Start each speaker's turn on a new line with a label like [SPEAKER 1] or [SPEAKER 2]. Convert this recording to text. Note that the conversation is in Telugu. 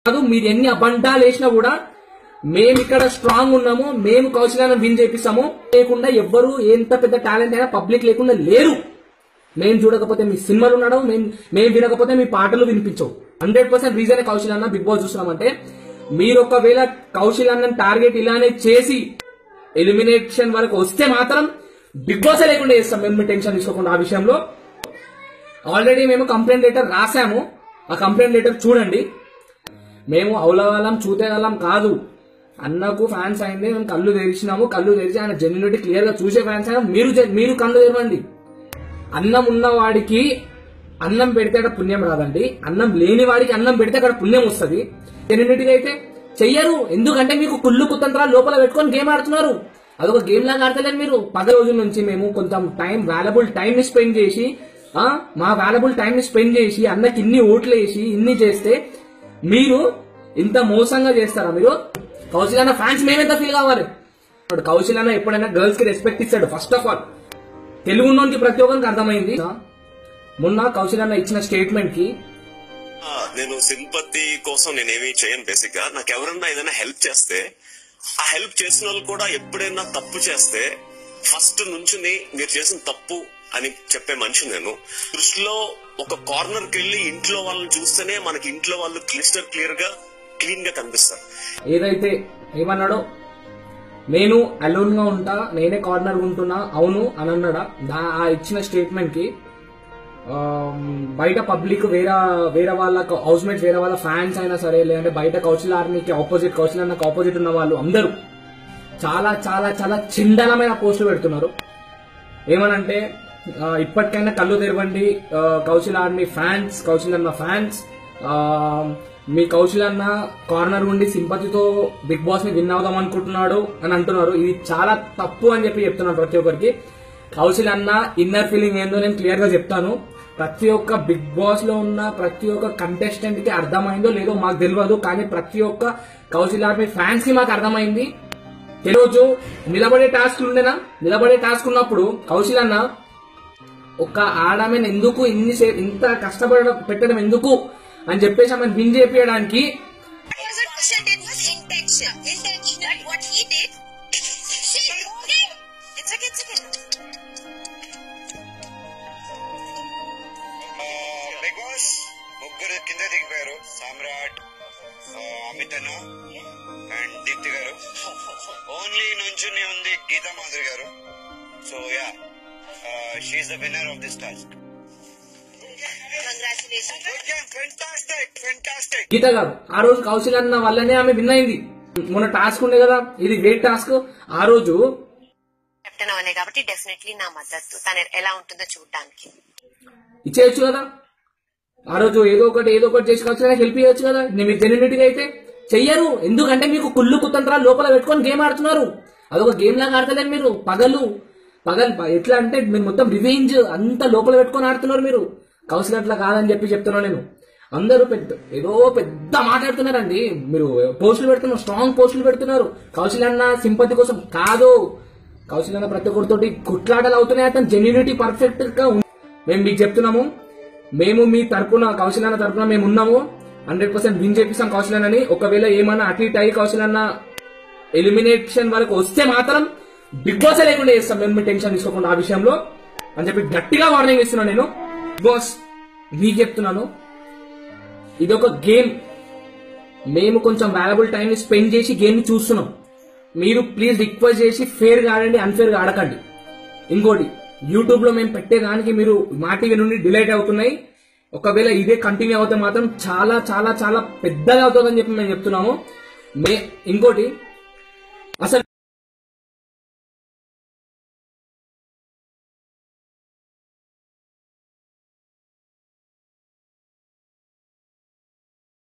[SPEAKER 1] కాదు మీరు ఎన్ని అబండాలు వేసినా కూడా మేము ఇక్కడ స్ట్రాంగ్ ఉన్నాము మేము కౌశల్యాన్ని విన్ చేపిస్తాము లేకుండా ఎవ్వరు ఎంత పెద్ద టాలెంట్ అయినా పబ్లిక్ లేకుండా లేరు మేము చూడకపోతే మీ సినిమాలు ఉండడం మేము మేము వినకపోతే మీ పాటలు వినిపించవు హండ్రెడ్ పర్సెంట్ రీజన్ కౌశల్యాన్న బిగ్ బాస్ చూస్తున్నామంటే మీరు ఒకవేళ కౌశల్యాన్ని టార్గెట్ ఇలానే చేసి ఎలిమినేషన్ వరకు వస్తే మాత్రం బిగ్ బాస్ లేకుండా చేస్తాం మేము టెన్షన్ తీసుకోకుండా ఆ విషయంలో ఆల్రెడీ మేము కంప్లైంట్ లెటర్ రాసాము ఆ కంప్లైంట్ లెటర్ చూడండి మేము అవులవాళ్ళం చూతేగలం కాదు అన్నకు ఫ్యాన్స్ అయింది మేము కళ్ళు తెరిచినాము కళ్ళు తెరిచి ఆయన జెన్యునిటీ క్లియర్ గా చూసే ఫ్యాన్స్ అయినా మీరు జె- మీరు కళ్ళు తెరవండి అన్నం ఉన్న వాడికి అన్నం పెడితే అక్కడ పుణ్యం రాదండి అన్నం లేని వాడికి అన్నం పెడితే అక్కడ పుణ్యం వస్తుంది జెన్యునిటీగా అయితే చెయ్యరు ఎందుకంటే మీకు కుళ్ళు కుతంత్రాలు లోపల పెట్టుకొని గేమ్ ఆడుతున్నారు అదొక గేమ్ లాగా ఆడతలేదు మీరు పది రోజుల నుంచి మేము కొంత టైం వాల్యుబుల్ టైం ని స్పెండ్ చేసి ఆ, మా వాల్యుబుల్ టైం ని స్పెండ్ చేసి అన్నకి ఇన్ని ఓట్లు వేసి ఇన్ని చేస్తే మీరు ఇంత మోసంగా చేస్తారా మీరు కౌశల్ అన్న ఫ్యాన్స్ మేమెంత ఫీల్ కావాలి ఇప్పుడు కౌశల్ అన్న ఎప్పుడైనా గర్ల్స్ కి రెస్పెక్ట్ ఇస్తాడు ఫస్ట్ ఆఫ్ ఆల్ తెలుగు ఉన్నోనికి ప్రతి ఒక్కరికి అర్థమైంది మొన్న కౌశల్ అన్న ఇచ్చిన స్టేట్మెంట్ కి
[SPEAKER 2] ఆ, నేను సింపతి కోసం నేనేమి చేయను బేసిక్ గా నాకు ఎవరన్నా ఏదైనా హెల్ప్ చేస్తే ఆ హెల్ప్ చేసిన వాళ్ళు కూడా ఎప్పుడైనా తప్పు చేస్తే ఫస్ట్ నుంచుని మీరు చేసిన తప్పు అని చెప్పే మనిషి నేను దృష్టిలో ఒక కార్నర్ కి వెళ్ళి ఇంట్లో వాళ్ళని చూస్తేనే మనకి ఇంట్లో వాళ్ళు క్లిస్టర్ క్లియర్ గా క్లీన్ గా కనిపిస్తారు
[SPEAKER 1] ఏదైతే ఏమన్నాడో నేను అలోన్ గా ఉంటా నేనే కార్నర్ ఉంటున్నా అవును అని అన్నాడా దా- ఆ ఇచ్చిన స్టేట్మెంట్ కి ఆమ్, బయట పబ్లిక్ వేరే వేరే వాళ్ళ హౌస్ మేట్స్ వేరే వాళ్ళ ఫ్యాన్స్ అయినా సరే లేదంటే బయట కౌశల్ ఆర్మీకి ఆపోజిట్ కౌశల్ అన్నకి ఆపోజిట్ ఉన్న వాళ్ళు అందరూ చాలా చాలా చాలా చిండలమైన పోస్టులు పెడుతున్నారు ఏమనంటే ఆ, ఇప్పటికైనా కళ్ళు తెరవండి ఆ, కౌశల్ ఆర్మీ ఫ్యాన్స్ కౌశల్ అన్న ఫ్యాన్స్ ఆ, మీ కౌశల్ అన్న కార్నర్ ఉండి సింపతితో బిగ్ బాస్ ని విన్ అవుదాం అనుకుంటున్నాడు అని అంటున్నారు ఇది చాలా తప్పు అని చెప్పి చెప్తున్నాను ప్రతి ఒక్కరికి కౌశల్ అన్న ఇన్నర్ ఫీలింగ్ ఏందో నేను క్లియర్ గా చెప్తాను ప్రతి ఒక్క బిగ్ బాస్ లో ఉన్న ప్రతి ఒక్క కంటెస్టెంట్ కి అర్థమైందో లేదో మాకు తెలియదు కానీ ప్రతి ఒక్క కౌశల్ ఆర్మీ ఫ్యాన్స్ కి మాకు అర్థమైంది రోజు నిలబడే టాస్క్ ఉండేనా నిలబడే టాస్క్ ఉన్నప్పుడు కౌశల్ అన్న ఒక ఆడమని ఎందుకు ఇన్ని సే- ఇంత కష్టపడడం పెట్టడం ఎందుకు అని చెప్పేసి ఆమెను విన్ చేపించడానికి
[SPEAKER 3] wasn't it was intention. Intention. That what he did. She okay. It's okay. It's okay.
[SPEAKER 4] Big boss ముగ్గురు కింద దిగిపోయారు సామ్రాట్ ఆ, అమిత్ అన్న అండ్ దీప్తి గారు ఓన్లీ నుంచుని ఉంది Geetha Madhuri garu so yeah she the winner of this task
[SPEAKER 3] Congratulations.
[SPEAKER 4] Fantastic fantastic
[SPEAKER 1] Geetha garu ఆ రోజు కౌశల్ అన్న వల్లనే ఆమె విన్ అయింది మొన్న టాస్క్ ఉండే కదా ఇది వెయిట్ టాస్క్ ఆ రోజు
[SPEAKER 5] కెప్టెన్ అవనే కాబట్టి డెఫినెట్లీ నా మద్దతు తను ఎలా ఉంటుందో చూడడానికి
[SPEAKER 1] ఇచ్చేయచ్చు కదా ఆ రోజు ఏదో ఒకటి ఏదో ఒకటి చేసి కౌశల్ హెల్ప్ చేయొచ్చు కదా నేను మీరు జెన్యునిటీగా అయితే చెయ్యరు ఎందుకంటే మీకు కుళ్ళు కుతంత్రాలు లోపల పెట్టుకొని గేమ్ ఆడుతున్నారు అదొక గేమ్ లాగా ఆడతలేదు మీరు పగలు పగలు ప- ఎట్లా అంటే మీరు మొత్తం రివెంజ్ అంత లోపల పెట్టుకొని ఆడుతున్నారు మీరు కౌశల్ అట్లా కాదని చెప్పి చెప్తున్నాను నేను అందరూ పెద్ద ఏదో పెద్ద మాట్లాడుతున్నారండి మీరు పోస్టులు పెడుతున్నారు స్ట్రాంగ్ పోస్టులు పెడుతున్నారు కౌశల్ అన్న సింపతి కోసం కాదు కౌశల్ అన్న ప్రతి ఒక్కరితోటి కుట్లాటలు అవుతున్నాయి అతను జెన్యునిటీ పర్ఫెక్ట్ గా ఉంది. మేము మీకు చెప్తున్నాము మేము మీ తరపున కౌశల్ అన్న తరపున మేము ఉన్నాము హండ్రెడ్ పర్సెంట్ విన్ చేపిస్తాం కౌశల్ అన్నని ఒకవేళ ఏమన్నా అటు ఇటు అయ్యి కౌశల్ అన్న ఎలిమినేషన్ వరకు వస్తే మాత్రం బిగ్ బాస్ లేకుండా చేస్తాం మేము టెన్షన్ తీసుకోకుండా ఆ విషయంలో అని చెప్పి గట్టిగా వార్నింగ్ ఇస్తున్నాను నేను బిగ్ బాస్ మీకు చెప్తున్నాను ఇది ఒక గేమ్ మేము కొంచెం వాల్యుబుల్ టైం ని స్పెండ్ చేసి గేమ్ ని చూస్తున్నాం మీరు ప్లీజ్ రిక్వెస్ట్ చేసి ఫేర్ గా ఆడండి అన్ఫేర్ గా ఆడకండి ఇంకోటి యూట్యూబ్ లో మేము పెట్టేదానికి మీరు మా టీవీ నుండి డిలైట్ అవుతున్నాయి ఒకవేళ ఇదే కంటిన్యూ అవుతే మాత్రం చాలా చాలా చాలా పెద్దగా అవుతుందని చెప్పి మేము చెప్తున్నాము మే ఇంకోటి అసలు